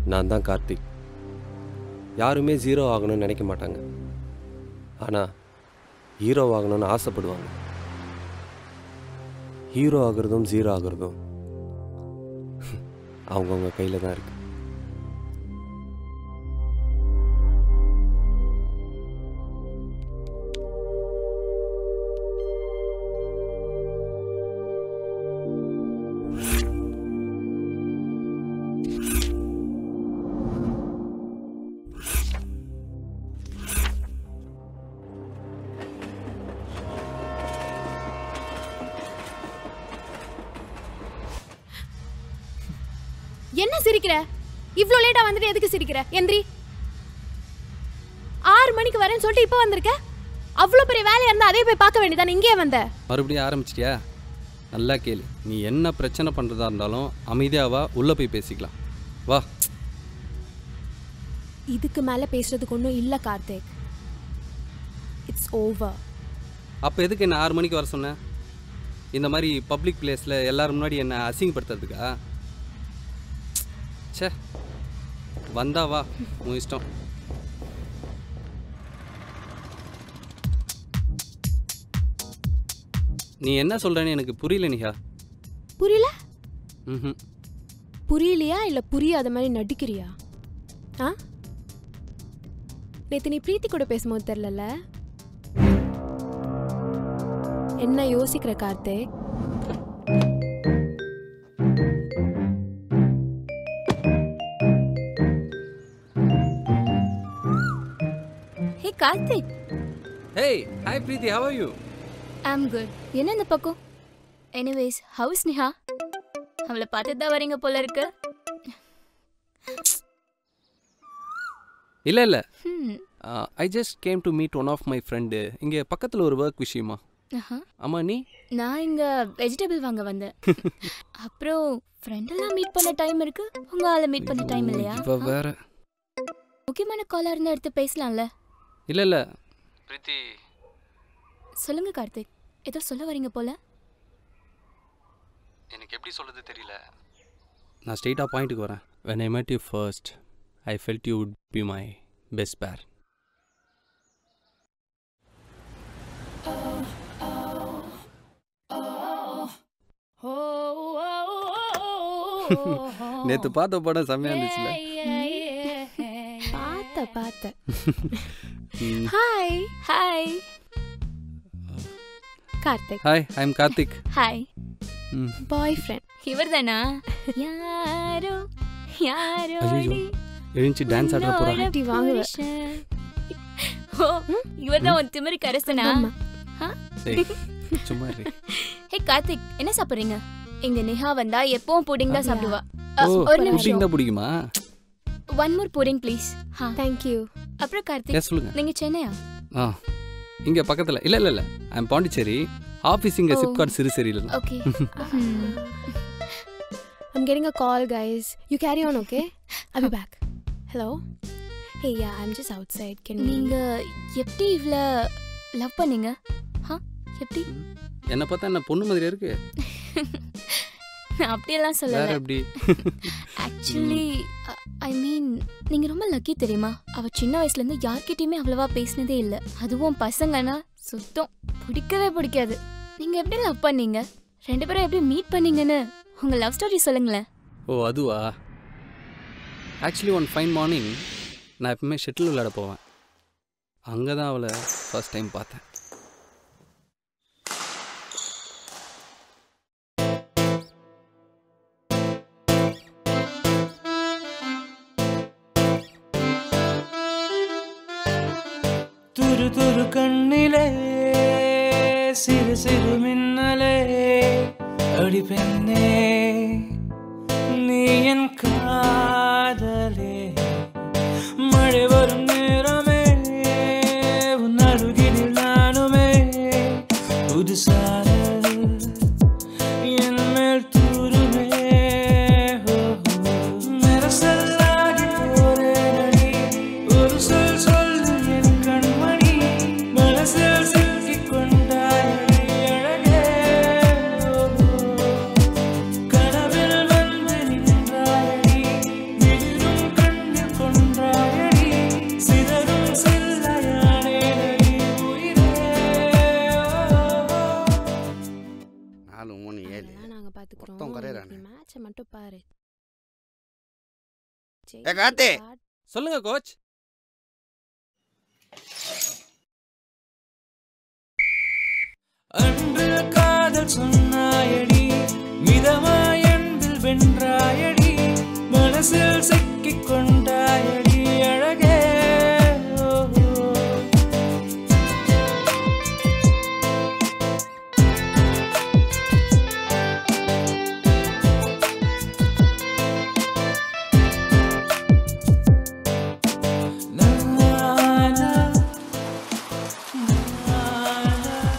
நான் தான் கார்த்திக் யாருமே ஜீரோ ஆகணும்னு நினைக்க மாட்டாங்க ஆனால் ஹீரோ ஆகணும்னு ஆசைப்படுவாங்க ஹீரோ ஆகுறதும் ஜீரோ ஆகுறதும் அவங்கவுங்க கையில் தான் இருக்கு என்ன சிரிக்கிற இவ்ளோ லேட்டா வந்துட்டு எதுக்கு சிரிக்கிற எந்திரி ஆறு மணிக்கு வரேன்னு சொல்லிட்டு இப்போ வந்திருக்க அவ்வளோ பெரிய வேலையா இருந்தா அதே போய் பார்க்க வேண்டியதானே இங்கேயே வந்த மறுபடியும் ஆரம்பிச்சிட்டியா நல்லா கேளு நீ என்ன பிரச்சனை பண்ணுறதா இருந்தாலும் அமைதியாக வா உள்ளே போய் பேசிக்கலாம் வா இதுக்கு மேல பேசுறதுக்கு ஒன்றும் இல்லை கார்த்திக் இட்ஸ் ஓவர் அப்போ எதுக்கு என்ன ஆறு மணிக்கு வர சொன்ன இந்த மாதிரி பப்ளிக் பிளேஸில் எல்லாரும் முன்னாடி என்னை அசிங்கப்படுத்துறதுக்கா ச்சே வந்தா வா உன் இஷ்டம் நீ என்ன சொல்கிறேன்னு எனக்கு புரியல நிஹா புரியல ம் புரியலையா இல்ல புரியாத மாதிரி நடிக்கிறியா ஆ நேத்து நீ பிரீத்தி கூட பேசும்போது தெரிலல என்ன யோசிக்கிற Karthik hey Karthik hey hi Preethi how are you I'm good என்ன இந்த பக்கம் எனிவேஸ் ஹவுஸ் நிஹா அவளை பார்த்துட்டு தான் வரீங்க போல இருக்கு இல்லை இல்லை Hmm. I just came to meet one of my friend இங்கே பக்கத்தில் ஒரு ஒர்க் விஷயமா ஆஹா. ஆமாம் நீ நான் இங்க வெஜிடபிள் வாங்க வந்தேன் அப்புறம் ஃப்ரெண்டெல்லாம் மீட் பண்ண டைம் இருக்கு உங்க ஆளை மீட் பண்ண டைம் இல்லையா இவ வேற முக்கியமான காலா இருந்தா எடுத்து பேசலாம்ல இல்லை இல்லை பிரீத்தி சொல்லுங்க கார்த்திக் ஏதோ சொல்ல வரீங்க போல எனக்கு எப்படி சொல்றது தெரியல நான் ஸ்ட்ரெயிட்டாக பாயிண்ட்டுக்கு வரேன் when I met you first I felt you would be my best pair நேற்று பார்த்த படம் செம்மையா இருந்துச்சுல பார்த்த பார்த்த ம். Hi hi Karthik hi I am Karthik hi ம் பாய் ஃப்ரெண்ட் இவர் தானா யாரோ யாரோ ஐயோ எழுந்துச்சு டான்ஸ் ஆட போறா ஆண்டி வாங்குவ. ஓ இவர் தான் உன் திமிரு கரசனா ஆமா. டேய், சும்மா இரு ஹே கார்த்திக் என்ன சாப்பிடுறீங்க இங்க நிஹா வந்தா எப்பவும் புடிங் தான் சாப்பிடுவா ஓ அ, ஒரு புட்டிங் நிமிஷம் தான் பிடிக்குமா ஒன் மோர் புடிங் ப்ளீஸ் ஹா தேங்க்யூ அப்புறம் கார்த்திக் எஸ் சொல்லுங்க நீங்க சென்னையா ஆ இங்கே பக்கத்தில் இல்லை இல்லை இல்லை ஐ எம் பாண்டிச்சேரி ஆஃபீஸ் இங்கே ஓ. சிப்கார்ட் சிறுசேரியில் தான் okay I'm getting a call, guys. You carry on, okay? I'll be back. Hello? Hey, yeah, I'm just outside. Can we... நீங்க எப்படி இவ்ள லவ் பண்ணீங்க ஹா எப்படி என்னை பார்த்தா என்ன பொண்ணு மாதிரி இருக்கு நான் அப்படியெல்லாம் வேற சொல்லல எப்படி ஆக்சுவலி ஐ மீன் நீங்க ரொம்ப லக்கி தெரியுமா அவ சின்ன வயசுல இருந்து யார்கிட்டயுமே அவ்வளவா பேசினதே இல்ல அதுவும் பசங்கன்னா சுத்தம் பிடிக்கவே பிடிக்காது நீங்க எப்படி லவ் பண்ணீங்க ரெண்டு பேரும் எப்படி மீட் பண்ணீங்கன்னு உங்க லவ் ஸ்டோரி சொல்லுங்களேன் ஓ அதுவா ஆக்சுவலி ஒன் ஃபைன் மார்னிங் நான் எப்பவுமே ஷட்டில் விளையாட போவேன் அங்கே தான் அவளை ஃபர்ஸ்ட் டைம் பார்த்தேன் തുരു തുരു കണ്ണിലെ സിരു സിരു മിന്നലേ അടിപ്പെന്നേ നീയൻ കാതലേ മഴ വരും നേരമേ നടുകിൽ നാനുമേ പുതുസാരൽ എന്മേൽ തൂരുമേ மெரசல்லாகி போறேனடி ஒரு சொல் சொல்லு என் கண்மணி மனசில் சிக்கிக் கொண்டாயடி அழகே கனவில் வந்து நின்றாயடி பாரு ஏ, கார்த்தி. சொல்லுங்க கோச் அன்று காதல் சொன்னாயடி மிதமாய் அன்பில் வென்றாயடி மனசில் சிக்கிக் கொண்டாயடி அழகே ஓ, ஓ. Na, na, na, na.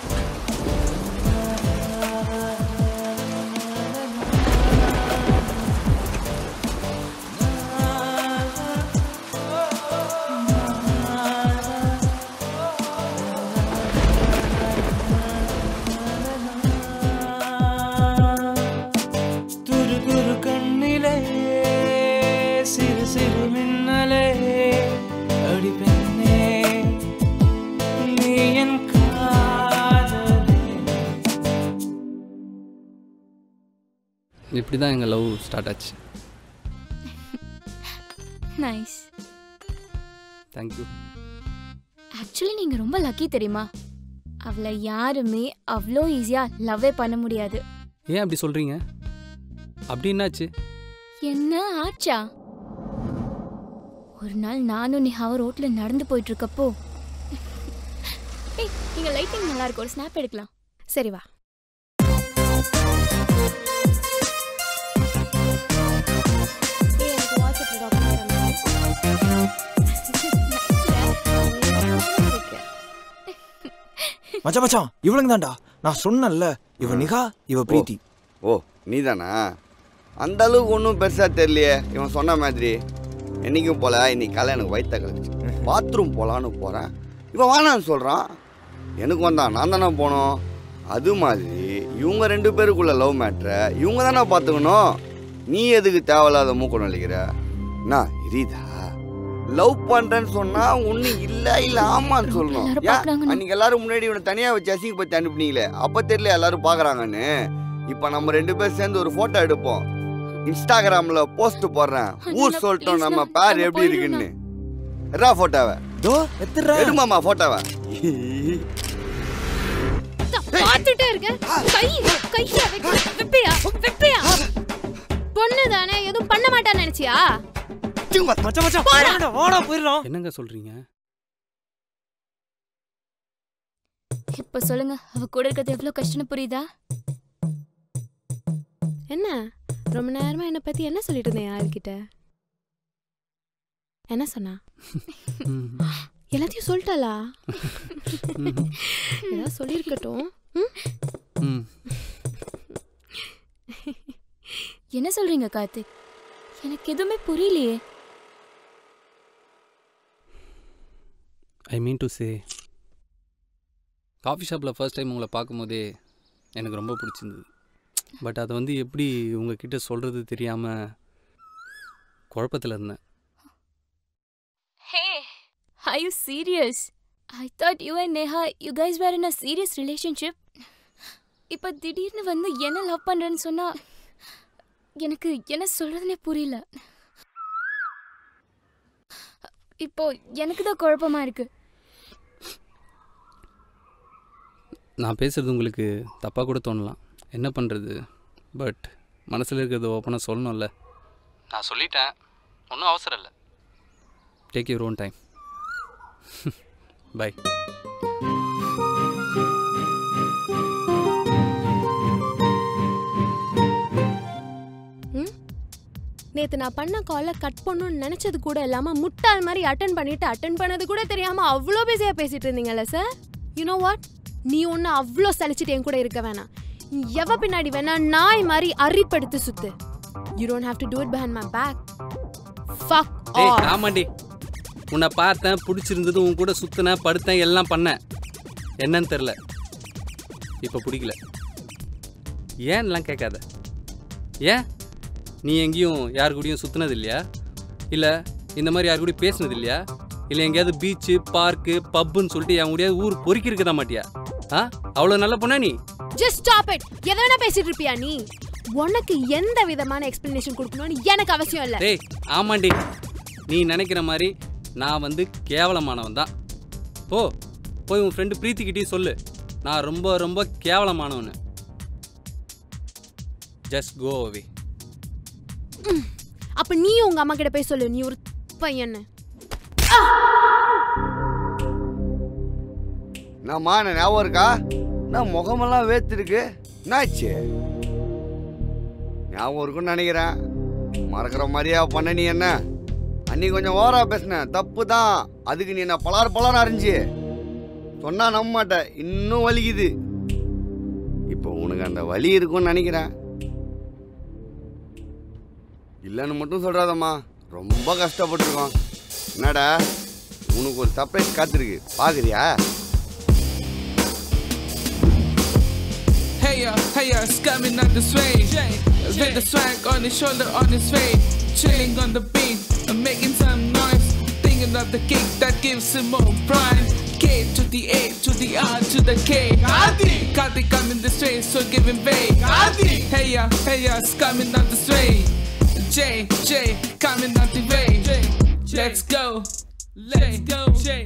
துரு துரு கண்ணிலே சிறு சிறு மின்னலே அடி பெண்ணே நீ என் காதலே இப்படி தான் எங்கள் லவ் ஸ்டார்ட் ஆச்சு நைஸ் தேங்க்யூ ஆக்சுவலி நீங்கள் ரொம்ப லக்கி தெரியுமா அவளை யாருமே அவ்வளோ ஈஸியாக லவ்வே பண்ண முடியாது ஏன் அப்படி சொல்கிறீங்க அப்படி என்னாச்சு என்ன ஆச்சா ஒரு நாள் நானும் நிஹாவும் ரோட்டில் நடந்து போயிட்டு இருக்கப்போ ஏய் இங்கே லைட்டிங் நல்லா இருக்கு ஒரு ஸ்னாப் எடுக்கலாம் சரி வா ஏய், எனக்கு வாட்ஸ்அப்ல document அனுப்பு. இருக்கு. மச்சான் மச்சான் இவளுங்க தான்டா நான் சொன்னேன்ல இவ நிகா இவ பிரீத்தி ஓ நீதானா அந்த அளவுக்கு ஒன்றும் பெருசாக தெரியலையே இவன் சொன்ன மாதிரி என்னைக்கும் போல இன்னைக்கு காலை எனக்கு வயிற்ற கழிச்சு பாத்ரூம் போகலான்னு போகிறேன் இவன் வேணான்னு சொல்கிறான் எனக்கு வந்தான் நான் தானே போனோம் அது மாதிரி இவங்க ரெண்டு பேருக்குள்ள லவ் மேட்ரை இவங்க தானே பார்த்துக்கணும் நீ எதுக்கு தேவையில்லாத மூக்கம் நடிக்கிற நான் இரிதா லவ் பண்றேன்னு சொன்னா ஒண்ணு இல்ல இல்ல ஆமான்னு சொல்லணும் எல்லாரும் ஏன் பார்க்கறாங்கன்னு. அன்னைக்கு எல்லாரும் முன்னாடி இவனை தனியா வச்சு அசிங்கப்படுத்தி அனுப்புனீங்களே அப்ப தெரியல எல்லாரும் பாக்குறாங்கன்னு இப்ப நம்ம ரெண்டு பேரும் சேர்ந்து ஒரு போட்டோ எடுப்போம் இன்ஸ்டாகிராம்ல போஸ்ட் போடுறேன் ஊர் அண்ணா, சொல்லிட்டோம் please நம்ம அண்ணா, பேர் நம்ம எப்படி போயிடலாம் இருக்குன்னு எடா போட்டோவை தோ எத்துறா எடுமாமா போட்டோவை பார்த்துட்டே இருக்க கை கையா வெப்பியா வெப்பியா பொண்ணு தானே எதுவும் பண்ண மாட்டான்னு நினைச்சியா மச்சான் மச்சான் வாடா வாடா போயிடலாம் என்னங்க சொல்கிறீங்க இப்போ சொல்லுங்க அவ கூட இருக்கிறது எவ்வளோ கஷ்டம்னு புரியுதா என்ன ரொம்ப நேரமா என்ன பத்தி என்ன சொல்லிட்டு இருந்தேன் யாருக்கிட்ட என்ன சொன்னா ம். எல்லாத்தையும் சொல்லிட்டாளா ம். ஏதாவது சொல்லியிருக்கட்டும் ம்? ம் என்ன சொல்றீங்க கார்த்திக் எனக்கு எதுவுமே புரியலையே I mean to say coffee ஷாப்பில் ஃபர்ஸ்ட் டைம் உங்களை பார்க்கும்போதே எனக்கு ரொம்ப பிடிச்சிருந்தது பட் அதை வந்து எப்படி உங்ககிட்ட சொல்கிறது தெரியாமல் குழப்பத்தில் இருந்தேன் ஹே are you serious i thought you and neha you guys were in a serious relationship இப்போ திடீர்னு வந்து என்ன லவ் பண்றேன்னு சொன்னா எனக்கு என்ன சொல்றதுனே புரியல இப்போ எனக்கு தான் குழப்பமா இருக்கு நான் பேசுகிறது உங்களுக்கு தப்பாக கூட தோணலாம் என்ன பண்ணுறது பட் மனசில் இருக்கிறது ஓப்பனாக சொல்லணும்ல நான் சொல்லிட்டேன் ஒன்றும் அவசரம் இல்லை take your own time bye நேத்து நான் பண்ண காலை கட் பண்ணணும்னு நினைச்சது கூட இல்லாம முட்டாள் மாதிரி அட்டன் பண்ணிட்டு அட்டன் பண்ணது கூட தெரியாம அவ்வளோ பிஸியா பேசிட்டு இருந்தீங்கல்ல சார் யூ நோ வாட் நீ ஒன்று அவ்வளோ சலிச்சிட்டு என் கூட இருக்க வேணாம் நீ எவ பின்னாடி வேணா நாய் மாதிரி அரிப்படுத்து சுத்து you don't have to do it behind my back fuck ஏய் ஆஃப் ஆமாண்டி உன்னை பார்த்தேன் பிடிச்சிருந்தது உன் கூட சுற்றினேன் படுத்தேன் எல்லாம் பண்ணேன் என்னன்னு தெரில இப்போ பிடிக்கல ஏன்லாம் கேட்காத ஏன் நீ எங்கேயும் யார் கூடயும் சுற்றினது இல்லையா இல்லை இந்த மாதிரி யார் கூடயும் பேசுனது இல்லையா இல்லை எங்கேயாவது பீச்சு பார்க்கு பப்புன்னு சொல்லிட்டு என் கூடயாவது ஊர் பொறுக்கி இருக்க மாட்டியா ஆ அவ்வளோ நல்ல பொண்ணா நீ ஜஸ்ட் ஸ்டாப் இட் எதை வேணா பேசிட்டு இருப்பியா நீ உனக்கு எந்த விதமான எக்ஸ்பிளனேஷன் கொடுக்கணும்னு எனக்கு அவசியம் இல்ல டேய் ஆமாண்டி நீ நினைக்கிற மாதிரி நான் வந்து கேவலமானவன் தான் போ போய் உன் ஃப்ரெண்டு பிரீத்திக்கிட்டே சொல்லு நான் ரொம்ப ரொம்ப கேவலமானவனு ஜஸ்ட் கோ அவே அப்ப நீ உங்க அம்மா கிட்ட போய் சொல்லு நீ ஒரு பையன்னு என்னம்மா என்ன ஞாபகம் இருக்கா நான் முகமெல்லாம் வேர்த்திருக்கு என்னாச்சு ஞாபகம் இருக்குன்னு நினைக்கிறேன் மறக்கிற மாதிரியா பண்ண நீ என்ன அன்னி கொஞ்சம் ஓவரா பேசின தப்பு தான் அதுக்கு நீ என்ன பலார் பலார் அறிஞ்சு சொன்னா நம்ப மாட்டேன் இன்னும் வலிக்குது இப்போ உனக்கு அந்த வலி இருக்கும்னு நினைக்கிறேன் இல்லைன்னு மட்டும் சொல்றாதம்மா ரொம்ப கஷ்டப்பட்டிருக்கோம் என்னடா உனக்கு ஒரு சர்ப்ரைஸ் காத்திருக்கு பார்க்குறியா Hey ya, hey ya, it's coming out this way. With the swag on his shoulder, on his way. Chilling on the beat, and making some noise. Thinking of the kick that gives him more pride. K to the A to the R to the K. Karthik! Karthik coming this way, so give him way. Karthik! Hey ya, hey ya, it's coming out this way. J, J, coming out the way. Let's go. Let's go. J.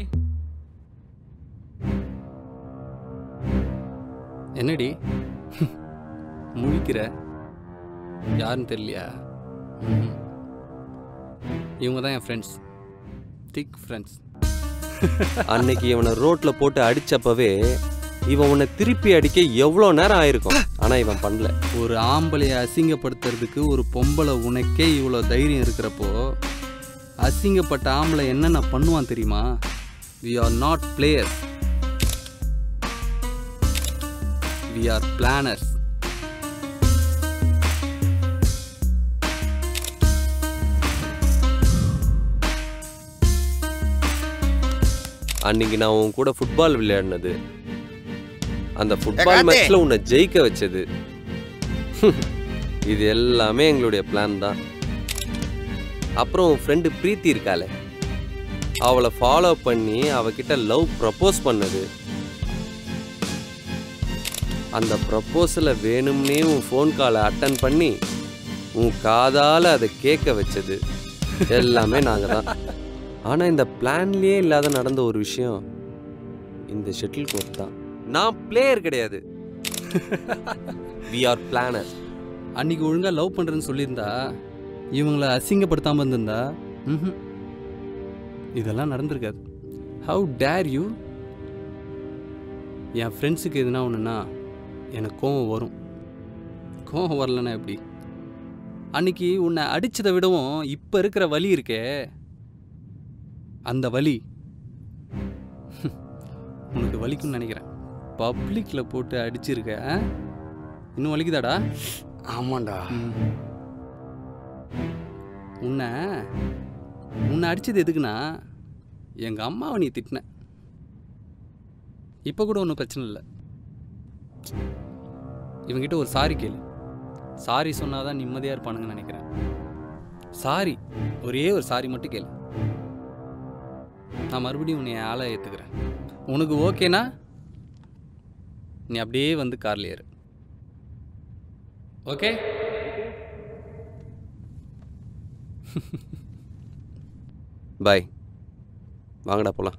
என்னடி முழிக்கிற யாருன்னு தெரியலையா ம்ஹும். இவங்க தான் என் friends திக் friends அன்னைக்கு இவனை ரோட்ல போட்டு அடிச்சப்பவே இவன் உன்னை திருப்பி அடிக்க எவ்வளோ நேரம் ஆயிருக்கும் ஆனா இவன் பண்ணல ஒரு ஆம்பளையை அசிங்கப்படுத்துறதுக்கு ஒரு பொம்பளை உனக்கே இவ்வளோ தைரியம் இருக்கிறப்போ அசிங்கப்பட்ட ஆம்பளை என்னென்ன பண்ணுவான் தெரியுமா we are not players we are planners அன்னைக்கு நான் உன் கூட ஃபுட்பால் விளையாடினது அந்த ஃபுட்பால் கார்த்தி. மேட்ச்ல உன்னை ஜெயிக்க வச்சது இது எல்லாமே எங்களுடைய பிளான் தான் அப்புறம் உன் ஃப்ரெண்டு பிரீத்தி இருக்காளே அவளை ஃபாலோ பண்ணி அவகிட்ட லவ் ப்ரப்போஸ் பண்ணது அந்த ப்ரப்போஸலை வேணும்னே உன் ஃபோன் காலை அட்டன் பண்ணி உன் காதால் அதை கேட்க வச்சது எல்லாமே நாங்கள் தான் ஆனால் இந்த பிளான்லேயே இல்லாத நடந்த ஒரு விஷயம் இந்த ஷட்டில் கோர்ட் தான் நான் பிளேயர் கிடையாது வி ஆர் பிளானர் அன்னைக்கு ஒழுங்காக லவ் பண்ணுறேன்னு சொல்லியிருந்தா இவங்கள அசிங்கப்படுத்தாமல் இருந்திருந்தா ம்ஹும். இதெல்லாம் நடந்திருக்காது ஹவு டேர் யூ என் ஃப்ரெண்ட்ஸுக்கு எதுனா ஒன்றுனா எனக்கு கோவம் வரும் கோவம் வரலன்னா எப்படி அன்னைக்கு உன்னை அடிச்சதை விடவும் இப்போ இருக்கிற வலி இருக்கே அந்த வலி உனக்கு வலிக்கும்னு நினைக்கிறேன் பப்ளிக்கில் போட்டு அடிச்சிருக்க ஆ? இன்னும் வலிக்குதாடா ஆமாண்டா ம். உன்னை உன்னை அடிச்சது எதுக்குன்னா எங்கள் அம்மாவை நீ திட்டின இப்போ கூட ஒன்றும் பிரச்சனை இல்லை இவங்கிட்ட ஒரு சாரி கேளு சாரி சொன்னாதான் நிம்மதியாக இருப்பானுங்கன்னு நினைக்கிறேன் சாரி ஒரே ஒரு சாரி மட்டும் கேளு நான் மறுபடியும் உன்னை ஆளை ஏற்றுக்கிறேன் உனக்கு ஓகேனா நீ அப்படியே வந்து கார்ல ஏறு ஓகே பாய் வாங்கடா போலாம்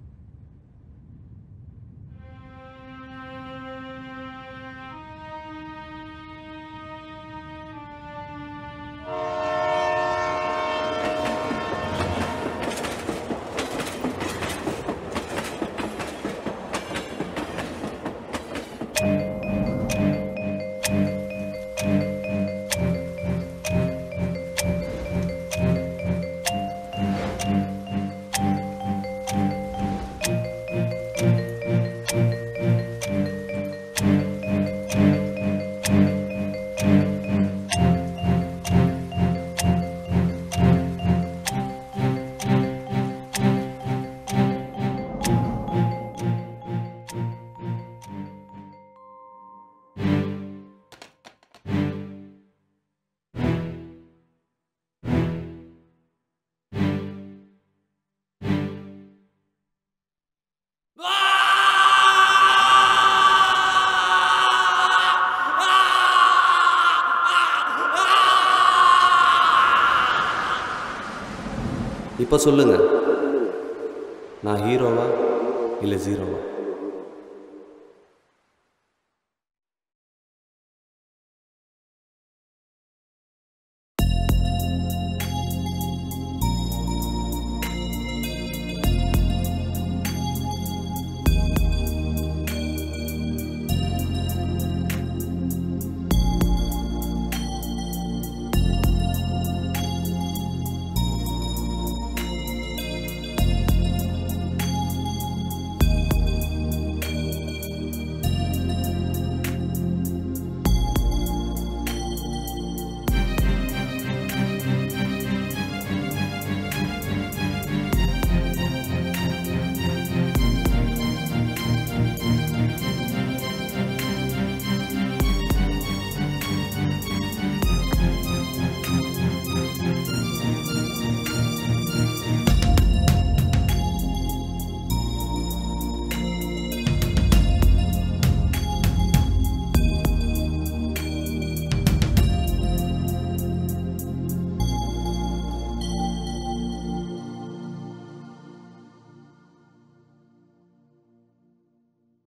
இப்போ சொல்லுங்க நான் ஹீரோவா இல்லை ஜீரோவா